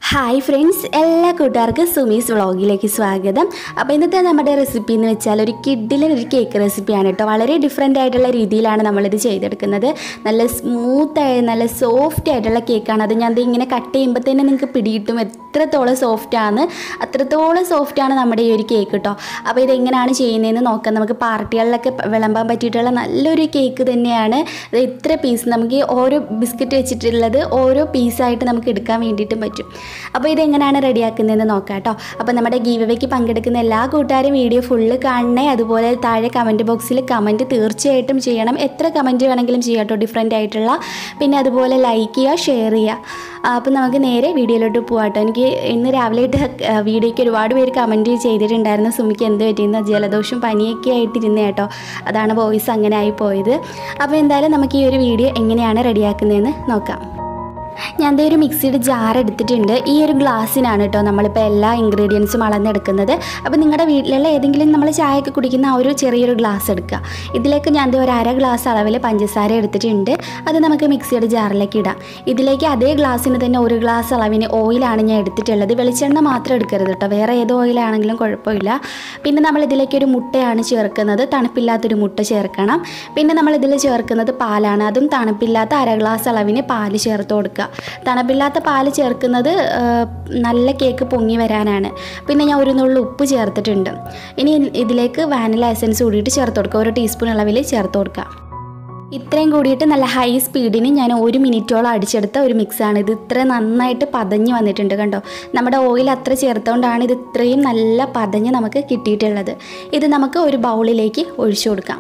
hi friends എല്ലാ കൂട്ടുകാർക്കും സുമീസ് വ്ളോഗിലേക്ക് സ്വാഗതം അപ്പോൾ ഇന്നത്തെ നമ്മുടെ റെസിപ്പി എന്ന് വെച്ചാൽ ഒരു കിഡിലെ ഒരു കേക്ക് റെസിപ്പിയാണ് കേട്ടോ വളരെ ഡിഫറെൻ്റ് ആയിട്ടുള്ള രീതിയിലാണ് നമ്മളിത് ചെയ്തെടുക്കുന്നത് നല്ല സ്മൂത്ത് ആയ നല്ല സോഫ്റ്റ് ആയിട്ടുള്ള കേക്കാണ് അത് ഞാൻ ദേ ഇങ്ങനെ കട്ട് ചെയ്യുമ്പോൾ തന്നെ നിങ്ങൾക്ക് പിടിയിട്ടും എത്രത്തോളം സോഫ്റ്റ് ആണ് അത്രത്തോളം സോഫ്റ്റ് ആണ് നമ്മുടെ ഈ ഒരു കേക്ക് കേട്ടോ അപ്പോൾ ഇത് എങ്ങനെയാണ് ചെയ്യുന്നതെന്ന് നോക്കാം നമുക്ക് പാർട്ടികളിലൊക്കെ വിളമ്പാൻ പറ്റിയിട്ടുള്ള നല്ലൊരു കേക്ക് തന്നെയാണ് ഇത് ഇത്ര പീസ് നമുക്ക് ഈ ഓരോ ബിസ്ക്കറ്റ് വെച്ചിട്ടുള്ളത് ഓരോ പീസായിട്ട് നമുക്ക് എടുക്കാൻ വേണ്ടിയിട്ടും പറ്റും അപ്പോൾ ഇതെങ്ങനെയാണ് റെഡിയാക്കുന്നതെന്ന് നോക്കാം കേട്ടോ അപ്പോൾ നമ്മുടെ ഗീവവയ്ക്ക് പങ്കെടുക്കുന്ന എല്ലാ കൂട്ടുകാരും വീഡിയോ ഫുള്ള് കാണണേ അതുപോലെ താഴെ കമൻറ്റ് ബോക്സിൽ കമൻറ്റ് തീർച്ചയായിട്ടും ചെയ്യണം എത്ര കമൻറ്റ് വേണമെങ്കിലും ചെയ്യാം കേട്ടോ ഡിഫറെൻ്റ് ആയിട്ടുള്ള പിന്നെ അതുപോലെ ലൈക്ക് ചെയ്യുക ഷെയർ ചെയ്യുക അപ്പോൾ നമുക്ക് നേരെ വീഡിയോയിലോട്ട് പോകാം കേട്ടോ എനിക്ക് ഇന്ന് രാവിലെ ആയിട്ട് വീഡിയോയ്ക്ക് ഒരുപാട് പേര് കമൻറ്റ് ചെയ്തിട്ടുണ്ടായിരുന്നു സുമിക്ക് എന്ത് പറ്റിയെന്ന് ജലദോഷം പനിയൊക്കെ ആയിട്ടിരുന്നേ കേട്ടോ അതാണ് വോയിസ് അങ്ങനെ ആയി പോയത് അപ്പോൾ എന്തായാലും നമുക്ക് ഈ ഒരു വീഡിയോ എങ്ങനെയാണ് റെഡിയാക്കുന്നതെന്ന് നോക്കാം ഞാൻ ദേ ഒരു മിക്സിയുടെ ജാർ എടുത്തിട്ടുണ്ട് ഈ ഒരു ഗ്ലാസ്സിനാണ് കേട്ടോ നമ്മളിപ്പോൾ എല്ലാ ഇൻഗ്രീഡിയൻസും അളന്നെടുക്കുന്നത് അപ്പോൾ നിങ്ങളുടെ വീട്ടിലുള്ള ഏതെങ്കിലും നമ്മൾ ചായയൊക്കെ കുടിക്കുന്ന ആ ഒരു ചെറിയൊരു ഗ്ലാസ് എടുക്കുക ഇതിലേക്ക് ഞാൻ ദേ ഒരു അര ഗ്ലാസ് അളവിൽ പഞ്ചസാര എടുത്തിട്ടുണ്ട് അത് നമുക്ക് മിക്സിയുടെ ജാറിലേക്ക് ഇടാം ഇതിലേക്ക് അതേ ഗ്ലാസ്സിന് തന്നെ ഒരു ഗ്ലാസ് അളവിന് ഓയിലാണ് ഞാൻ എടുത്തിട്ടുള്ളത് വെളിച്ചെണ്ണ മാത്രം എടുക്കരുത് കേട്ടോ വേറെ ഏത് ഓയിലാണെങ്കിലും കുഴപ്പമില്ല പിന്നെ നമ്മൾ ഇതിലേക്ക് ഒരു മുട്ടയാണ് ചേർക്കുന്നത് തണുപ്പില്ലാത്തൊരു മുട്ട ചേർക്കണം പിന്നെ നമ്മൾ ഇതിൽ ചേർക്കുന്നത് പാലാണ് അതും തണുപ്പില്ലാത്ത അര ഗ്ലാസ് അളവിന് പാല് ചേർത്ത് കൊടുക്കുക തണുപ്പില്ലാത്ത പാല് ചേർക്കുന്നത് ആ, നല്ല കേക്ക് പൊങ്ങി വരാനാണ് പിന്നെ ഞാൻ ഒരു നുള്ളു ഉപ്പ് ചേർത്തിട്ടുണ്ട് ഇനി ഇതിലേക്ക് വാനില എസൻസ് കൂടിയിട്ട് ചേർത്ത് കൊടുക്കുക ഒരു ടീസ്പൂൺ അളവിൽ ചേർത്ത് കൊടുക്കുക ഇത്രയും കൂടിയിട്ട് നല്ല ഹൈ സ്പീഡിന് ഞാൻ ഒരു മിനിറ്റോളം അടിച്ചെടുത്ത ഒരു മിക്സാണ് ഇത് ഇത്ര നന്നായിട്ട് പതഞ്ഞ് വന്നിട്ടുണ്ട് കണ്ടോ നമ്മുടെ ഓയിൽ അത്ര ചേർത്തുകൊണ്ടാണ് ഇത് ഇത്രയും നല്ല പതഞ്ഞ് നമുക്ക് കിട്ടിയിട്ടുള്ളത് ഇത് നമുക്ക് ഒരു ബൗളിലേക്ക് ഒഴിച്ചു കൊടുക്കാം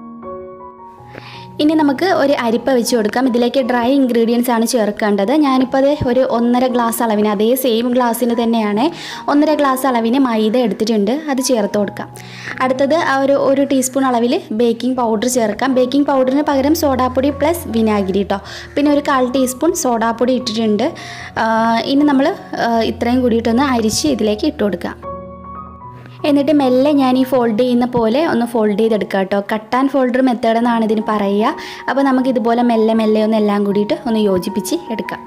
ഇനി നമുക്ക് ഒരു അരിപ്പ വെച്ച് കൊടുക്കാം ഇതിലേക്ക് ഡ്രൈ ഇൻഗ്രീഡിയൻസ് ആണ് ചേർക്കേണ്ടത് ഞാനിപ്പോൾ അത് ഒരു ഒന്നര ഗ്ലാസ് അളവിന് അതേ സെയിം ഗ്ലാസ്സിന് തന്നെയാണ് ഒന്നര ഗ്ലാസ് അളവിന് മൈദ എടുത്തിട്ടുണ്ട് അത് ചേർത്ത് കൊടുക്കാം അടുത്തത് ആ ഒരു ഒരു ടീസ്പൂൺ അളവിൽ ബേക്കിംഗ് പൗഡർ ചേർക്കാം ബേക്കിംഗ് പൗഡറിന് പകരം സോഡാപ്പൊടി പ്ലസ് വിനാഗിരി കേട്ടോ പിന്നെ ഒരു കാൽ ടീസ്പൂൺ സോഡാപ്പൊടി ഇട്ടിട്ടുണ്ട് ആ, ഇനി നമ്മൾ ഇത്രയും കൂടിയിട്ടൊന്ന് അരിച്ച് ഇതിലേക്ക് ഇട്ട് കൊടുക്കാം എന്നിട്ട് മെല്ലെ ഞാൻ ഈ ഫോൾഡ് ചെയ്യുന്ന പോലെ ഒന്ന് ഫോൾഡ് ചെയ്തെടുക്കുക കേട്ടോ കട്ട് ആൻഡ് ഫോൾഡർ മെത്തേഡ് എന്നാണ് ഇതിന് പറയുക അപ്പോൾ നമുക്ക് ഇതുപോലെ മെല്ലെ മെല്ലെ ഒന്ന് എല്ലാം കൂടിയിട്ട് ഒന്ന് യോജിപ്പിച്ച് എടുക്കാം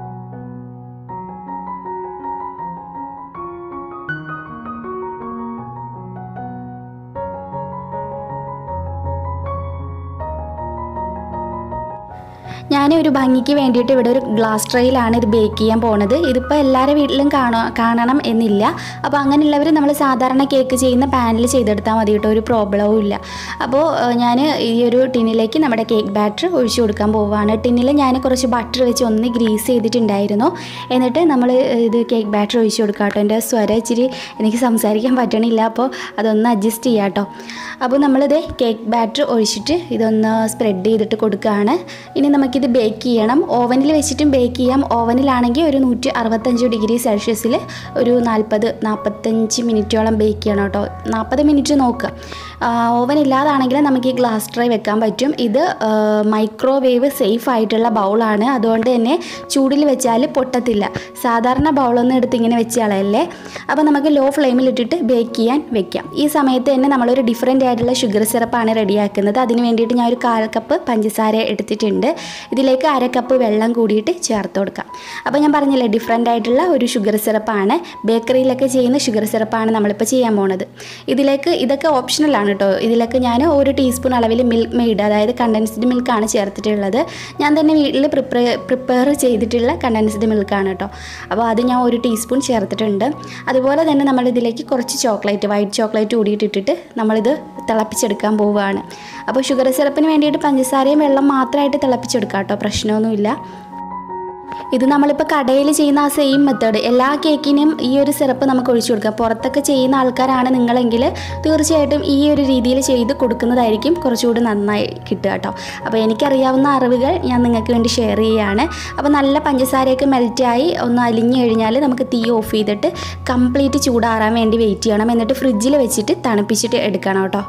ഞാൻ ഒരു ഭംഗിക്ക് വേണ്ടിയിട്ട് ഇവിടെ ഒരു ഗ്ലാസ് ട്രെയിലാണ് ഇത് ബേക്ക് ചെയ്യാൻ പോണത് ഇതിപ്പോൾ എല്ലാവരുടെ വീട്ടിലും കാണോ കാണണം എന്നില്ല അപ്പോൾ അങ്ങനെയുള്ളവർ നമ്മൾ സാധാരണ കേക്ക് ചെയ്യുന്ന പാനിൽ ചെയ്തെടുത്താൽ മതി കേട്ടോ ഒരു പ്രോബ്ലവും ഇല്ല അപ്പോൾ ഞാൻ ഈ ഒരു ടിന്നിലേക്ക് നമ്മുടെ കേക്ക് ബാറ്റർ ഒഴിച്ചു കൊടുക്കാൻ പോവുകയാണ് ടിന്നിൽ ഞാൻ കുറച്ച് ബട്ടർ വെച്ച് ഒന്ന് ഗ്രീസ് ചെയ്തിട്ടുണ്ടായിരുന്നു എന്നിട്ട് നമ്മൾ ഇത് കേക്ക് ബാറ്റർ ഒഴിച്ചു കൊടുക്കാം കേട്ടോ എൻ്റെ സ്വരം ഇച്ചിരി എനിക്ക് സംസാരിക്കാൻ പറ്റണില്ല അപ്പോൾ അതൊന്ന് അഡ്ജസ്റ്റ് ചെയ്യാം കേട്ടോ അപ്പോൾ നമ്മളിത് കേക്ക് ബാറ്റർ ഒഴിച്ചിട്ട് ഇതൊന്ന് സ്പ്രെഡ് ചെയ്തിട്ട് കൊടുക്കുകയാണ് ഇനി നമുക്കിത് ബേക്ക് ചെയ്യണം ഓവനിൽ വെച്ചിട്ടും ബേക്ക് ചെയ്യാം ഓവനിലാണെങ്കിൽ ഒരു നൂറ്റി അറുപത്തഞ്ച് ഡിഗ്രി സെൽഷ്യസിൽ ഒരു നാൽപ്പത് നാൽപ്പത്തഞ്ച് മിനിറ്റോളം ബേക്ക് ചെയ്യണം കേട്ടോ നാൽപ്പത് മിനിറ്റ് നോക്കുക ഓവൻ ഇല്ലാതാണെങ്കിൽ നമുക്ക് ഈ ഗ്ലാസ് ട്രൈ വെക്കാൻ പറ്റും ഇത് മൈക്രോവേവ് സേഫ് ആയിട്ടുള്ള ബൗളാണ് അതുകൊണ്ട് തന്നെ ചൂടിൽ വെച്ചാൽ പൊട്ടത്തില്ല സാധാരണ ബൗളൊന്നും എടുത്ത് ഇങ്ങനെ വെച്ച് കളയല്ലേ അപ്പോൾ നമുക്ക് ലോ ഫ്ലെയിമിൽ ഇട്ടിട്ട് ബേക്ക് ചെയ്യാൻ വെക്കാം ഈ സമയത്ത് തന്നെ നമ്മളൊരു ഡിഫറെൻ്റ് ആയിട്ടുള്ള ഷുഗർ സിറപ്പാണ് റെഡിയാക്കുന്നത് അതിന് വേണ്ടിയിട്ട് ഞാൻ ഒരു കാൽ കപ്പ് പഞ്ചസാര എടുത്തിട്ടുണ്ട് ഇതിലേക്ക് അര കപ്പ് വെള്ളം കൂടിയിട്ട് ചേർത്ത് കൊടുക്കാം അപ്പോൾ ഞാൻ പറഞ്ഞില്ലേ ഡിഫറെൻ്റ് ആയിട്ടുള്ള ഒരു ഷുഗർ സിറപ്പാണ് ബേക്കറിയിലൊക്കെ ചെയ്യുന്ന ഷുഗർ സിറപ്പാണ് നമ്മളിപ്പോൾ ചെയ്യാൻ പോണത് ഇതിലേക്ക് ഇതൊക്കെ ഓപ്ഷണലാണ് കേട്ടോ ഇതിലേക്ക് ഞാൻ ഒരു ടീസ്പൂൺ അളവിൽ മിൽക്ക് മെയ്ഡ് അതായത് കണ്ടൻസ്ഡ് മിൽക്കാണ് ചേർത്തിട്ടുള്ളത് ഞാൻ തന്നെ വീട്ടിൽ പ്രിപ്പയർ പ്രിപ്പയർ ചെയ്തിട്ടുള്ള കണ്ടൻസ്ഡ് മിൽക്കാണ് കേട്ടോ അപ്പോൾ അത് ഞാൻ ഒരു ടീസ്പൂൺ ചേർത്തിട്ടുണ്ട് അതുപോലെ തന്നെ നമ്മൾ ഇതിലേക്ക് കുറച്ച് ചോക്ലേറ്റ് വൈറ്റ് ചോക്ലേറ്റ് കൂടിയിട്ട് ഇട്ടിട്ട് നമ്മളിത് തിളപ്പിച്ചെടുക്കാൻ പോവുകയാണ് അപ്പോൾ ഷുഗർ സിറപ്പിന് വേണ്ടിയിട്ട് പഞ്ചസാരയും വെള്ളം മാത്രമായിട്ട് തിളപ്പിച്ചെടുക്കാം കേട്ടോ പ്രശ്നമൊന്നുമില്ല ഇത് നമ്മളിപ്പോൾ കടയിൽ ചെയ്യുന്ന ആ സെയിം മെത്തേഡ് എല്ലാ കേക്കിനും ഈ ഒരു സിറപ്പ് നമുക്ക് ഒഴിച്ചു കൊടുക്കാം പുറത്തൊക്കെ ചെയ്യുന്ന ആൾക്കാരാണ് നിങ്ങളെങ്കിൽ തീർച്ചയായിട്ടും ഈ ഒരു രീതിയിൽ ചെയ്ത് കൊടുക്കുന്നതായിരിക്കും കുറച്ചുകൂടി നന്നായി കിട്ടുക കേട്ടോ അപ്പോൾ എനിക്കറിയാവുന്ന അറിവുകൾ ഞാൻ നിങ്ങൾക്ക് വേണ്ടി ഷെയർ ചെയ്യുകയാണ് അപ്പോൾ നല്ല പഞ്ചസാരയൊക്കെ മെൽറ്റായി ഒന്ന് അലിഞ്ഞു കഴിഞ്ഞാൽ നമുക്ക് തീ ഓഫ് ചെയ്തിട്ട് കംപ്ലീറ്റ് ചൂടാറാൻ വേണ്ടി വെയിറ്റ് ചെയ്യണം എന്നിട്ട് ഫ്രിഡ്ജിൽ വെച്ചിട്ട് തണുപ്പിച്ചിട്ട് എടുക്കണം കേട്ടോ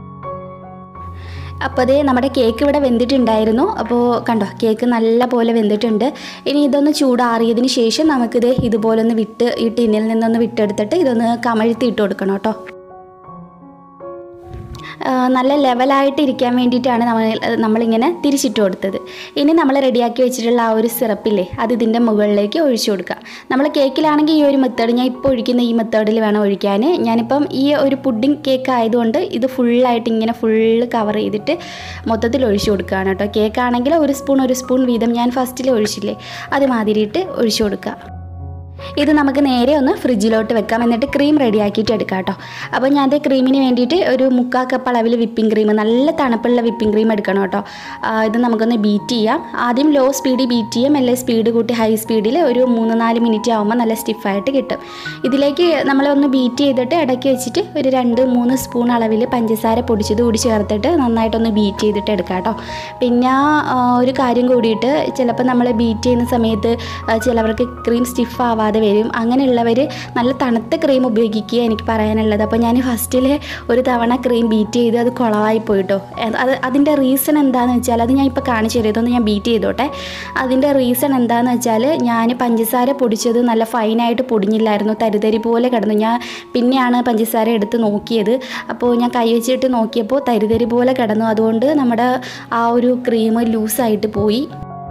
അപ്പോൾ അതേ നമ്മുടെ കേക്ക് ഇവിടെ വെന്തിട്ടുണ്ടായിരുന്നു അപ്പോൾ കണ്ടോ കേക്ക് നല്ല പോലെ വെന്തിട്ടുണ്ട് ഇനി ഇതൊന്ന് ചൂടാറിയതിന് ശേഷം നമുക്കിത് ഇതുപോലെ ഒന്ന് വിട്ട് ഈ ടിന്നിൽ നിന്നൊന്ന് വിട്ടെടുത്തിട്ട് ഇതൊന്ന് കമഴ്ത്തി ഇട്ട് കൊടുക്കണം കേട്ടോ ആ, നല്ല ലെവലായിട്ട് ഇരിക്കാൻ വേണ്ടിയിട്ടാണ് നമ്മൾ നമ്മളിങ്ങനെ തിരിച്ചിട്ട് കൊടുത്തത് ഇനി നമ്മൾ റെഡിയാക്കി വെച്ചിട്ടുള്ള ആ ഒരു സിറപ്പില്ലേ അത് ഇതിൻ്റെ മുകളിലേക്ക് ഒഴിച്ചു കൊടുക്കുക നമ്മൾ കേക്കിലാണെങ്കിൽ ഈ ഒരു മെത്തേഡ് ഞാൻ ഇപ്പോൾ ഒഴിക്കുന്ന ഈ മെത്തേഡിൽ വേണം ഒഴിക്കാൻ ഞാനിപ്പം ഈ ഒരു പുഡിംഗ് കേക്ക് ആയതുകൊണ്ട് ഇത് ഫുള്ളായിട്ട് ഇങ്ങനെ ഫുള്ള് കവർ ചെയ്തിട്ട് മൊത്തത്തിൽ ഒഴിച്ചു കൊടുക്കുകയാണ് കേട്ടോ കേക്കാണെങ്കിൽ ഒരു സ്പൂൺ ഒരു സ്പൂൺ വീതം ഞാൻ ഫസ്റ്റിൽ ഒഴിച്ചില്ലേ അത് മാതിരിയിട്ട് ഒഴിച്ചു കൊടുക്കുക ഇത് നമുക്ക് നേരെ ഒന്ന് ഫ്രിഡ്ജിലോട്ട് വെക്കാം എന്നിട്ട് ക്രീം റെഡിയാക്കിയിട്ട് എടുക്കാം കേട്ടോ അപ്പോൾ ഞാൻ അത് ക്രീമിന് വേണ്ടിയിട്ട് ഒരു മുക്കാൽ കപ്പ് അളവിൽ വിപ്പിംഗ് ക്രീം നല്ല തണുപ്പുള്ള വിപ്പിംഗ് ക്രീം എടുക്കണം കേട്ടോ ആ, ഇത് നമുക്കൊന്ന് ബീറ്റ് ചെയ്യാം ആദ്യം ലോ സ്പീഡിൽ ബീറ്റ് ചെയ്യാം അല്ലെങ്കിൽ സ്പീഡ് കൂട്ടി ഹൈ സ്പീഡിൽ ഒരു മൂന്ന് നാല് മിനിറ്റ് ആകുമ്പോൾ നല്ല സ്റ്റിഫായിട്ട് കിട്ടും ഇതിലേക്ക് നമ്മളൊന്ന് ബീറ്റ് ചെയ്തിട്ട് ഇടയ്ക്ക് വെച്ചിട്ട് ഒരു രണ്ട് മൂന്ന് സ്പൂൺ അളവിൽ പഞ്ചസാര പൊടിച്ചത് കൂടി ചേർത്തിട്ട് നന്നായിട്ടൊന്ന് ബീറ്റ് ചെയ്തിട്ട് എടുക്കാം കേട്ടോ പിന്നെ ആ, ഒരു കാര്യം കൂടിയിട്ട് ചിലപ്പോൾ നമ്മൾ ബീറ്റ് ചെയ്യുന്ന സമയത്ത് ആ, ചിലവർക്ക് ക്രീം സ്റ്റിഫ് ആവാതെ വരും അങ്ങനെയുള്ളവർ നല്ല തണുത്ത ക്രീം ഉപയോഗിക്കുക എനിക്ക് പറയാനുള്ളത് അപ്പോൾ ഞാൻ ഫസ്റ്റിൽ ഒരു തവണ ക്രീം ബീറ്റ് ചെയ്ത് അത് കുളവായി പോയിട്ടോ അത് അതിൻ്റെ റീസൺ എന്താണെന്ന് വെച്ചാൽ അത് ഞാൻ ഇപ്പോൾ കാണിച്ചു തരും ഇതൊന്ന് ഞാൻ ബീറ്റ് ചെയ്തോട്ടെ അതിൻ്റെ റീസൺ എന്താണെന്ന് വെച്ചാൽ ഞാൻ പഞ്ചസാര പൊടിച്ചത് നല്ല ഫൈനായിട്ട് പൊടിഞ്ഞില്ലായിരുന്നു തരിതരി പോലെ കിടന്നു ഞാൻ പിന്നെയാണ് പഞ്ചസാര എടുത്ത് നോക്കിയത് അപ്പോൾ ഞാൻ കൈ വെച്ചിട്ട് നോക്കിയപ്പോൾ തരിതരി പോലെ കിടന്നു അതുകൊണ്ട് നമ്മുടെ ആ ഒരു ക്രീം ലൂസായിട്ട് പോയി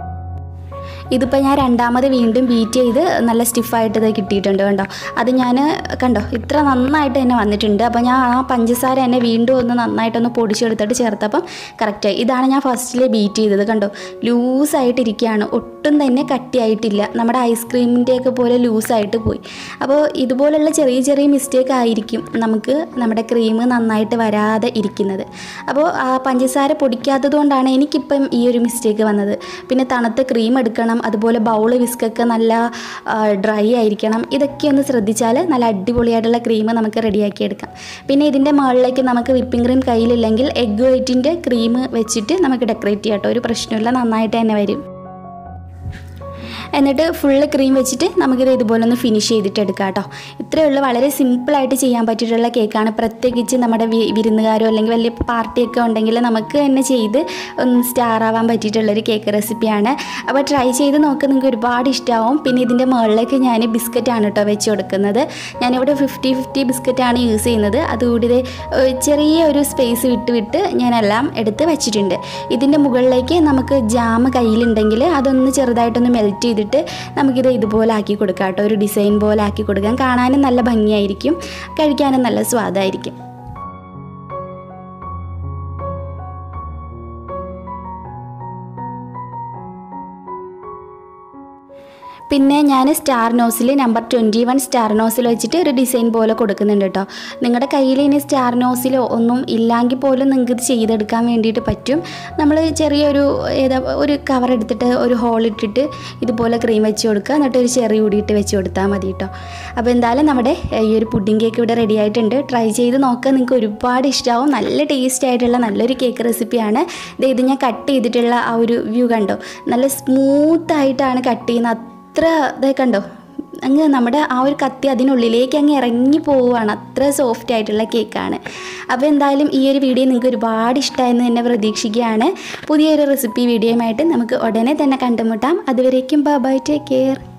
ഇതിപ്പോൾ ഞാൻ രണ്ടാമത് വീണ്ടും ബീറ്റ് ചെയ്ത് നല്ല സ്റ്റിഫായിട്ട് ഇത് കിട്ടിയിട്ടുണ്ട് കണ്ടോ അത് ഞാൻ കണ്ടോ ഇത്ര നന്നായിട്ട് തന്നെ വന്നിട്ടുണ്ട് അപ്പോൾ ഞാൻ ആ പഞ്ചസാര എന്നെ വീണ്ടും ഒന്ന് നന്നായിട്ടൊന്ന് പൊടിച്ചെടുത്തിട്ട് ചേർത്തപ്പം കറക്റ്റായി ഇതാണ് ഞാൻ ഫസ്റ്റിൽ ബീറ്റ് ചെയ്തത് കണ്ടോ ലൂസായിട്ട് ഇരിക്കുകയാണ് ഒട്ടും തന്നെ കട്ടിയായിട്ടില്ല നമ്മുടെ ഐസ്ക്രീമിൻ്റെയൊക്കെ പോലെ ലൂസായിട്ട് പോയി അപ്പോൾ ഇതുപോലുള്ള ചെറിയ ചെറിയ മിസ്റ്റേക്ക് ആയിരിക്കും നമുക്ക് നമ്മുടെ ക്രീം നന്നായിട്ട് വരാതെ ഇരിക്കുന്നത് അപ്പോൾ ആ പഞ്ചസാര പൊടിക്കാത്തത് കൊണ്ടാണ് എനിക്കിപ്പം ഈ ഒരു മിസ്റ്റേക്ക് വന്നത് പിന്നെ തണുത്ത ക്രീം എടുക്കണം അതുപോലെ ബൗള് വിസ്കൊക്കെ നല്ല ഡ്രൈ ആയിരിക്കണം ഇതൊക്കെ ഒന്ന് ശ്രദ്ധിച്ചാൽ നല്ല അടിപൊളിയായിട്ടുള്ള ക്രീം നമുക്ക് റെഡിയാക്കി എടുക്കാം പിന്നെ ഇതിൻ്റെ മുകളിലേക്ക് നമുക്ക് വിപ്പിംഗ് ക്രീം കയ്യിലില്ലെങ്കിൽ എഗ് വൈറ്റിൻ്റെ ക്രീം വെച്ചിട്ട് നമുക്ക് ഡെക്കറേറ്റ് ചെയ്യാം കേട്ടോ ഒരു പ്രശ്നമില്ല നന്നായിട്ട് തന്നെ വരും എന്നിട്ട് ഫുള്ള് ക്രീം വെച്ചിട്ട് നമുക്കിത് ഇതുപോലെ ഒന്ന് ഫിനിഷ് ചെയ്തിട്ട് എടുക്കാം കേട്ടോ ഇത്രയേ ഉള്ളൂ വളരെ സിമ്പിളായിട്ട് ചെയ്യാൻ പറ്റിയിട്ടുള്ള കേക്കാണ് പ്രത്യേകിച്ച് നമ്മുടെ വി- വിരുന്നുകാരോ അല്ലെങ്കിൽ വലിയ പാർട്ടിയൊക്കെ ഉണ്ടെങ്കിൽ നമുക്ക് തന്നെ ചെയ്ത് ഒന്ന് സ്റ്റാർ ആവാൻ പറ്റിയിട്ടുള്ളൊരു കേക്ക് റെസിപ്പിയാണ് അപ്പോൾ ട്രൈ ചെയ്ത് നോക്ക് നിങ്ങൾക്ക് ഒരുപാട് ഇഷ്ടമാവും പിന്നെ ഇതിൻ്റെ മുകളിലേക്ക് ഞാൻ ബിസ്ക്കറ്റാണ് കേട്ടോ വെച്ച് കൊടുക്കുന്നത് ഞാനിവിടെ ഫിഫ്റ്റി ഫിഫ്റ്റി ബിസ്ക്കറ്റാണ് യൂസ് ചെയ്യുന്നത് അതുകൂടി ഇത് ഏഹ് ചെറിയ ഒരു സ്പേസ് വിട്ട് വിട്ട് ഞാനെല്ലാം എടുത്ത് വെച്ചിട്ടുണ്ട് ഇതിൻ്റെ മുകളിലേക്ക് നമുക്ക് ജാം കയ്യിലുണ്ടെങ്കിൽ അതൊന്ന് ചെറുതായിട്ടൊന്ന് മെൽറ്റ് ചെയ്തിട്ട് നമുക്കിത് ഇതുപോലെ ആക്കി കൊടുക്കാം കേട്ടോ ഒരു ഡിസൈൻ പോലെ ആക്കി കൊടുക്കാം കാണാനും നല്ല ഭംഗിയായിരിക്കും കഴിക്കാനും നല്ല സ്വാദായിരിക്കും പിന്നെ ഞാൻ star nozzle number twenty one star nozzle വെച്ചിട്ട് ഒരു ഡിസൈൻ പോലെ കൊടുക്കുന്നുണ്ട് കേട്ടോ നിങ്ങളുടെ കയ്യിൽ ഇനി സ്റ്റാർ നോസിലോ ഒന്നും ഇല്ലെങ്കിൽ പോലും നിങ്ങൾക്ക് ഇത് ചെയ്തെടുക്കാൻ വേണ്ടിയിട്ട് പറ്റും നമ്മൾ ചെറിയൊരു ഏതാ ഒരു കവർ എടുത്തിട്ട് ഒരു ഹോൾ ഇട്ടിട്ട് ഇതുപോലെ ക്രീം വെച്ച് കൊടുക്കുക എന്നിട്ട് ഒരു ചെറിയ കൂടിയിട്ട് വെച്ച് കൊടുത്താൽ മതി കേട്ടോ അപ്പോൾ എന്തായാലും നമ്മുടെ ഏഹ്, ഈ ഒരു പുഡിംഗ് കേക്ക് ഇവിടെ റെഡി ആയിട്ടുണ്ട് ട്രൈ ചെയ്ത് നോക്കുക നിങ്ങൾക്ക് ഒരുപാട് ഇഷ്ടമാവും നല്ല ടേസ്റ്റ് ആയിട്ടുള്ള നല്ലൊരു കേക്ക് റെസിപ്പിയാണ് ദേ ഇത് ഞാൻ കട്ട് ചെയ്തിട്ടുള്ള ആ ഒരു വ്യൂ കണ്ടോ നല്ല സ്മൂത്തായിട്ടാണ് കട്ട് ചെയ്യുന്നത് അത്ര ഇതേ കണ്ടോ അങ്ങ് നമ്മുടെ ആ ഒരു കത്തി അതിനുള്ളിലേക്ക് അങ്ങ് ഇറങ്ങി പോവുകയാണ് അത്ര സോഫ്റ്റ് ആയിട്ടുള്ള കേക്കാണ് അപ്പോൾ എന്തായാലും ഈ ഒരു വീഡിയോ നിങ്ങൾക്ക് ഒരുപാട് ഇഷ്ടമായെന്ന് തന്നെ പ്രതീക്ഷിക്കുകയാണ് പുതിയൊരു റെസിപ്പി വീഡിയോയുമായിട്ട് നമുക്ക് ഉടനെ തന്നെ കണ്ടുമുട്ടാം അതുവരേക്കും ബൈ ടേക്ക് കെയർ